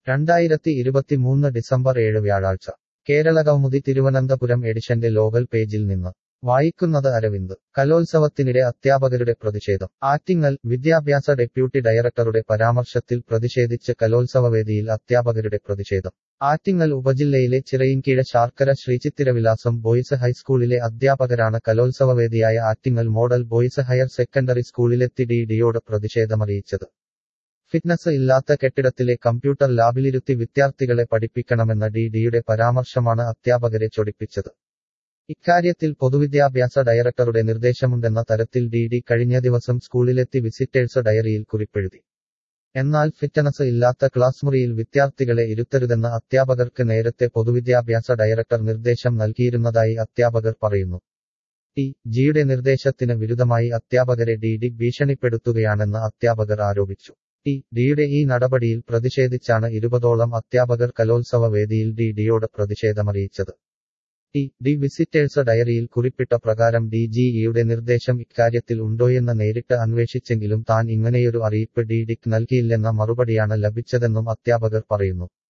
രണ്ടായിരത്തി ഇരുപത്തിമൂന്ന് ഡിസംബർ ഏഴ് വ്യാഴാഴ്ച കേരളകൗമുദി തിരുവനന്തപുരം എഡിഷന്റെ ലോകൽ പേജിൽ നിന്ന് വായിക്കുന്നത് അരവിന്ദ് കലോത്സവത്തിനിടെ അധ്യാപകരുടെ പ്രതിഷേധം ആറ്റിങ്ങൽ വിദ്യാഭ്യാസ ഡെപ്യൂട്ടി ഡയറക്ടറുടെ പരാമർശത്തിൽ പ്രതിഷേധിച്ച് കലോത്സവവേദിയിൽ അധ്യാപകരുടെ പ്രതിഷേധം ആറ്റിങ്ങൽ ഉപജില്ലയിലെ ചിറയിൻകീഴ ശാർക്കര ശ്രീചിത്തിരവിലാസം ബോയ്സ് ഹൈസ്കൂളിലെ അധ്യാപകരാണ് കലോത്സവവേദിയായ Attingal model boys higher secondary സ്കൂളിലെത്തി ഡി ഡിയോട് പ്രതിഷേധമറിയിച്ചത് ഫിറ്റ്നസ് ഇല്ലാത്ത കെട്ടിടത്തിലെ കമ്പ്യൂട്ടർ ലാബിലിരുത്തി വിദ്യാർത്ഥികളെ പഠിപ്പിക്കണമെന്ന ഡി ഡിയുടെ പരാമർശമാണ് അധ്യാപകരെ ചൊടിപ്പിച്ചത് ഇക്കാര്യത്തിൽ പൊതുവിദ്യാഭ്യാസ ഡയറക്ടറുടെ നിർദ്ദേശമുണ്ടെന്ന തരത്തിൽ ഡി ഡി കഴിഞ്ഞ ദിവസം സ്കൂളിലെത്തി വിസിറ്റേഴ്സ് ഡയറിയിൽ കുറിപ്പെഴുതി എന്നാൽ ഫിറ്റ്നസ് ഇല്ലാത്ത ക്ലാസ് മുറിയിൽ വിദ്യാർത്ഥികളെ ഇരുത്തരുതെന്ന് അധ്യാപകർക്ക് നേരത്തെ പൊതുവിദ്യാഭ്യാസ ഡയറക്ടർ നിർദ്ദേശം നൽകിയിരുന്നതായി അധ്യാപകർ പറയുന്നു ടി ജിയുടെ നിർദ്ദേശത്തിന് വിരുദ്ധമായി അധ്യാപകരെ ഡി ഡി ഭീഷണിപ്പെടുത്തുകയാണെന്ന് അധ്യാപകർ ആരോപിച്ചു ടി ഡിയുടെ ഈ നടപടിയിൽ പ്രതിഷേധിച്ചാണ് ഇരുപതോളം അധ്യാപകർ കലോത്സവ വേദിയിൽ ഡി ഡിയോട് പ്രതിഷേധമറിയിച്ചത് ടി ഡി വിസിറ്റേഴ്സ് ഡയറിയിൽ കുറിപ്പിട്ട പ്രകാരം ഡി ജിഇയുടെ നിർദ്ദേശം ഇക്കാര്യത്തിൽ ഉണ്ടോയെന്ന് നേരിട്ട് അന്വേഷിച്ചെങ്കിലും താൻ ഇങ്ങനെയൊരു അറിയിപ്പ് ഡി ഡിക്ക് നൽകിയില്ലെന്ന മറുപടിയാണ് ലഭിച്ചതെന്നും അധ്യാപകർ പറയുന്നു